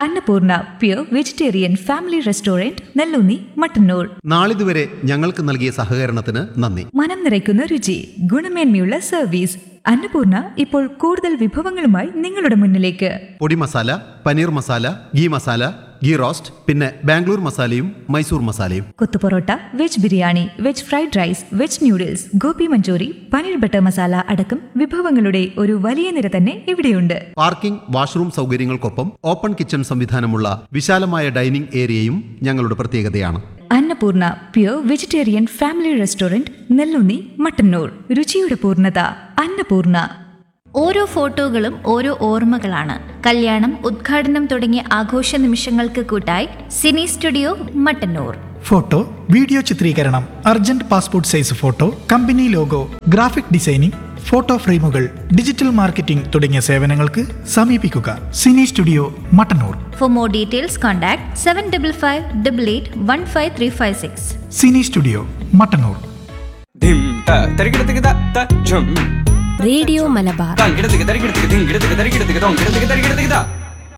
Annapurna pure vegetarian family restaurant Nelloonni Mattannur നാളിതുവരെ ഞങ്ങൾക്ക് നൽകിയ സഹകരണത്തിന് നന്ദി മനം നിറയ്ക്കുന്ന രുചി ഗുണമേന്മയുള്ള സർവീസ് അന്നപൂർണ ഇപ്പോൾ കൂടുതൽ വിഭവങ്ങളുമായി നിങ്ങളുടെ മുന്നിലേക്ക് podi masala paneer masala ghee masala ghee roast പിന്നെ ബാംഗ്ലൂർ മസാലയും മൈസൂർ മസാലയും kothu parotta veg biryani veg fried rice veg noodles gobi Manchurian paneer butter masala അടക്കം വിഭവങ്ങളുടെ ഒരു വലിയ നിര തന്നെ ഇവിടെയുണ്ട് പാർക്കിംഗ് വാഷ്റൂം സൗകര്യങ്ങൾക്കൊപ്പം ഓപ്പൺ കിച്ചൺ സംവിധാനമുള്ള വിശാലമായ ഡൈനിംഗ് ഏരിയയും ഞങ്ങളുടെ പ്രത്യേകതയാണ് Annapoorna pure vegetarian family restaurant Nellunni Mattannur രുചിയുടെ പൂർണ്ണത അന്നപൂർണ ഓരോ ഫോട്ടോകളും ഓരോ ഓർമ്മകളാണ് കല്യാണം ഉദ്ഘാടനം തുടങ്ങിയ ആഘോഷ നിമിഷങ്ങൾക്ക് കൂട്ടായി cine studio Mattannur photo video ചിത്രീകരണം urgent passport size photo company logo graphic designing photo ഫ്രെയിമുകൾ ഡിജിറ്റൽ മാർക്കറ്റിംഗ് തുടങ്ങിയ സേവനങ്ങൾക്ക് സമീപിക്കുക cine studio Mattannur for more details contact seven double five double eight one five three five six cine studio Mattannur ധിം ത തരികിടത്തിക്ക് ത ത ഝും റേഡിയോ മലബാർ താൻ കിടത്തിക്ക് തരികിടത്തിക്ക് ധിം കിടത്തിക്ക് തരികിടത്തിക്ക് തോം കിടത്തിക്ക് തരികിടത്തിക്ക് ത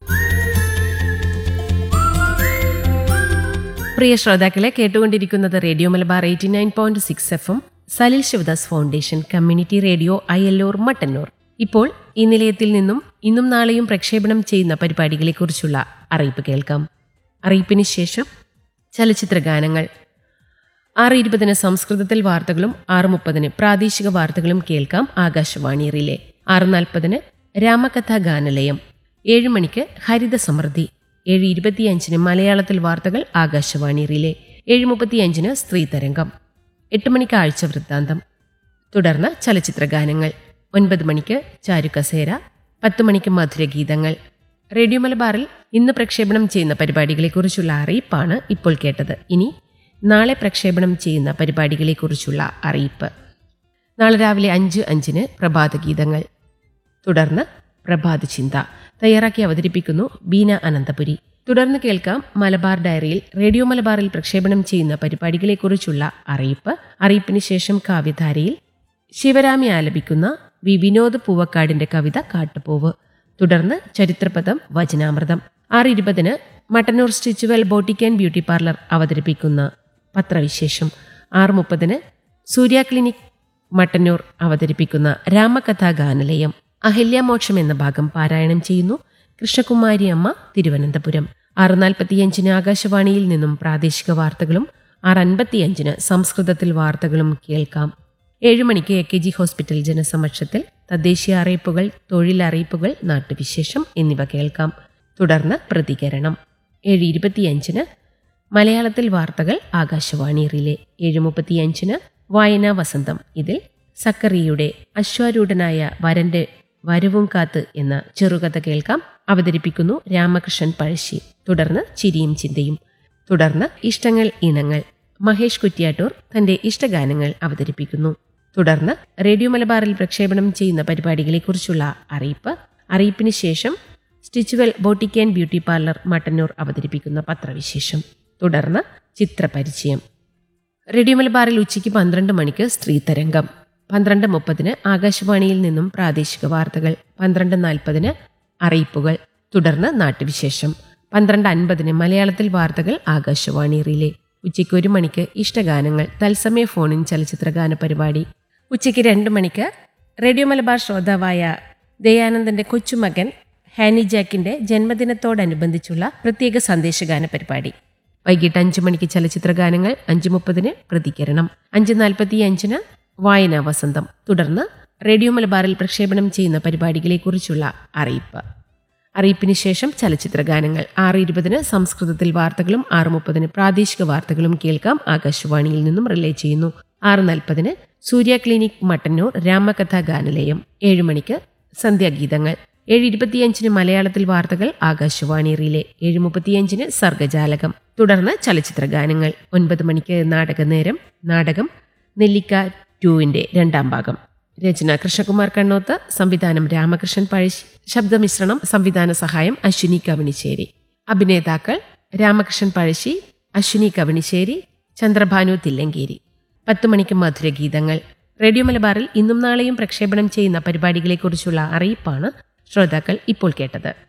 പ്രിയ ശ്രോതാക്കളെ കേട്ടുകൊണ്ടിരിക്കുന്നത് radio Malabar eighty nine point six F M Salil Sivadas foundation community radio Ayyallur Mattannur ഇപ്പോൾ ഈ നിലയത്തിൽ നിന്നും ഇന്നും നാളെയും പ്രക്ഷേപണം ചെയ്യുന്ന പരിപാടികളെക്കുറിച്ചുള്ള അറിയിപ്പ് കേൾക്കാം അറിയിപ്പിന് ശേഷം ചലച്ചിത്ര ഗാനങ്ങൾ ആറ് ഇരുപതിന് സംസ്കൃതത്തിൽ വാർത്തകളും ആറ് മുപ്പതിന് പ്രാദേശിക വാർത്തകളും കേൾക്കാം ആകാശവാണി റിലേ ആറ് നാൽപ്പതിന് രാമകഥാ ഗാനലയം ഏഴ് മണിക്ക് ഹരിത സമൃദ്ധി ഏഴ് ഇരുപത്തിയഞ്ചിന് മലയാളത്തിൽ വാർത്തകൾ ആകാശവാണി റിലേ ഏഴ് മുപ്പത്തിയഞ്ചിന് സ്ത്രീ തരംഗം എട്ട് മണിക്ക് ആഴ്ച വൃത്താന്തം തുടർന്ന് ചലച്ചിത്ര ഗാനങ്ങൾ ഒൻപത് മണിക്ക് ചാരുകസേര പത്ത് മണിക്ക് മധുരഗീതങ്ങൾ റേഡിയോ മലബാറിൽ ഇന്ന് പ്രക്ഷേപണം ചെയ്യുന്ന പരിപാടികളെക്കുറിച്ചുള്ള അറിയിപ്പാണ് ഇപ്പോൾ കേട്ടത് ഇനി നാളെ പ്രക്ഷേപണം ചെയ്യുന്ന പരിപാടികളെക്കുറിച്ചുള്ള അറിയിപ്പ് നാളെ രാവിലെ അഞ്ച് അഞ്ചിന് പ്രഭാതഗീതങ്ങൾ തുടർന്ന് പ്രഭാത ചിന്ത തയ്യാറാക്കി അവതരിപ്പിക്കുന്നു ബീന അനന്തപുരി തുടർന്ന് കേൾക്കാം മലബാർ ഡയറിയിൽ റേഡിയോ മലബാറിൽ പ്രക്ഷേപണം ചെയ്യുന്ന പരിപാടികളെക്കുറിച്ചുള്ള അറിയിപ്പ് അറിയിപ്പിന് ശേഷം കാവ്യധാരയിൽ ശിവരാമി ആലപിക്കുന്ന വി വിനോദ് പൂവക്കാടിന്റെ കവിത കാട്ടുപൂവ് തുടർന്ന് ചരിത്രപദം വചനാമൃതം ആറ് ഇരുപതിന് Mattannur Stitchual boutique and beauty parlour അവതരിപ്പിക്കുന്ന പത്രവിശേഷം ആറ് മുപ്പതിന് സൂര്യ ക്ലിനിക് മട്ടന്നൂർ അവതരിപ്പിക്കുന്ന രാമകഥാ ഗാനലയം അഹല്യമോക്ഷം എന്ന ഭാഗം പാരായണം ചെയ്യുന്നു കൃഷ്ണകുമാരി അമ്മ തിരുവനന്തപുരം ആറ് നാൽപ്പത്തിയഞ്ചിന് ആകാശവാണിയിൽ നിന്നും പ്രാദേശിക വാർത്തകളും ആറ് അൻപത്തിയഞ്ചിന് സംസ്കൃതത്തിൽ വാർത്തകളും കേൾക്കാം ഏഴ് മണിക്ക് എ കെ ജി ഹോസ്പിറ്റൽ ജനസമക്ഷത്തിൽ തദ്ദേശീയ അറിയിപ്പുകൾ തൊഴിലറിയിപ്പുകൾ നാട്ടുവിശേഷം എന്നിവ കേൾക്കാം തുടർന്ന് പ്രതികരണം ഏഴ് ഇരുപത്തിയഞ്ചിന് മലയാളത്തിൽ വാർത്തകൾ ആകാശവാണി റിലേ ഏഴ് മുപ്പത്തിയഞ്ചിന് വായനാ വസന്തം ഇതിൽ സക്കറിയുടെ അശ്വാരൂഢനായ വരന്റെ വരവും കാത്ത് എന്ന ചെറുകഥ കേൾക്കാം അവതരിപ്പിക്കുന്നു രാമകൃഷ്ണൻ പഴശ്ശി തുടർന്ന് ചിരിയും ചിന്തയും തുടർന്ന് ഇഷ്ടങ്ങൾ ഇണങ്ങൾ മഹേഷ് കുറ്റ്യാട്ടൂർ തന്റെ ഇഷ്ടഗാനങ്ങൾ അവതരിപ്പിക്കുന്നു തുടർന്ന് റേഡിയോ മലബാറിൽ പ്രക്ഷേപണം ചെയ്യുന്ന പരിപാടികളെക്കുറിച്ചുള്ള അറിയിപ്പ് അറിയിപ്പിന് ശേഷം Stitchual boutique and beauty parlour Mattannur അവതരിപ്പിക്കുന്ന പത്രവിശേഷം തുടർന്ന് ചിത്രപരിചയം റേഡിയോ മലബാറിൽ ഉച്ചയ്ക്ക് പന്ത്രണ്ട് മണിക്ക് സ്ത്രീ തരംഗം പന്ത്രണ്ട് മുപ്പതിന് ആകാശവാണിയിൽ നിന്നും പ്രാദേശിക വാർത്തകൾ പന്ത്രണ്ട് നാൽപ്പതിന് അറിയിപ്പുകൾ തുടർന്ന് നാട്ടുവിശേഷം പന്ത്രണ്ട് അൻപതിന് മലയാളത്തിൽ വാർത്തകൾ ആകാശവാണി റിലേ ഉച്ചയ്ക്ക് ഒരു മണിക്ക് ഇഷ്ടഗാനങ്ങൾ തത്സമയ ഫോണിൻ ചലച്ചിത്രഗാന പരിപാടി ഉച്ചയ്ക്ക് രണ്ട് മണിക്ക് റേഡിയോ മലബാർ ശ്രോതാവായ ദയാനന്ദന്റെ കൊച്ചുമകൻ ഹാനി ജാക്കിന്റെ ജന്മദിനത്തോടനുബന്ധിച്ചുള്ള പ്രത്യേക സന്ദേശഗാന പരിപാടി വൈകിട്ട് അഞ്ചു മണിക്ക് ചലച്ചിത്ര ഗാനങ്ങൾ അഞ്ചു മുപ്പതിന് പ്രതികരണം അഞ്ച് നാൽപ്പത്തി അഞ്ചിന് വായനാ വസന്തം തുടർന്ന് റേഡിയോ മലബാറിൽ പ്രക്ഷേപണം ചെയ്യുന്ന പരിപാടികളെക്കുറിച്ചുള്ള അറിയിപ്പ് അറിയിപ്പിന് ശേഷം ചലച്ചിത്ര ഗാനങ്ങൾ ആറ് ഇരുപതിന് സംസ്കൃതത്തിൽ വാർത്തകളും ആറ് മുപ്പതിന് പ്രാദേശിക വാർത്തകളും കേൾക്കാം ആകാശവാണിയിൽ നിന്നും റിലേ ചെയ്യുന്നു ആറ് നാൽപ്പതിന് സൂര്യ ക്ലിനിക് മട്ടന്നൂർ രാമകഥാ ഗാനലയം ഏഴ് മണിക്ക് സന്ധ്യാഗീതങ്ങൾ ഏഴ് ഇരുപത്തിയഞ്ചിന് മലയാളത്തിൽ വാർത്തകൾ ആകാശവാണി റിലേ ഏഴ് മുപ്പത്തിയഞ്ചിന് സർഗജാലകം തുടർന്ന് ചലച്ചിത്ര ഗാനങ്ങൾ ഒൻപത് മണിക്ക് നാടകനേരം നാടകം നെല്ലിക്ക ടൂവിന്റെ രണ്ടാം ഭാഗം രചന കൃഷ്ണകുമാർ കണ്ണോത്ത് സംവിധാനം രാമകൃഷ്ണൻ പഴശ്ശി ശബ്ദമിശ്രണം സംവിധാന സഹായം അശ്വിനി കവണിശ്ശേരി അഭിനേതാക്കൾ രാമകൃഷ്ണൻ പഴശ്ശി അശ്വിനി കവണിശ്ശേരി ചന്ദ്രഭാനു തില്ലങ്കേരി പത്ത് മണിക്ക് മധുരഗീതങ്ങൾ റേഡിയോ മലബാറിൽ ഇന്നും നാളെയും പ്രക്ഷേപണം ചെയ്യുന്ന പരിപാടികളെക്കുറിച്ചുള്ള അറിയിപ്പാണ് ശ്രോതാക്കൾ ഇപ്പോൾ കേട്ടത്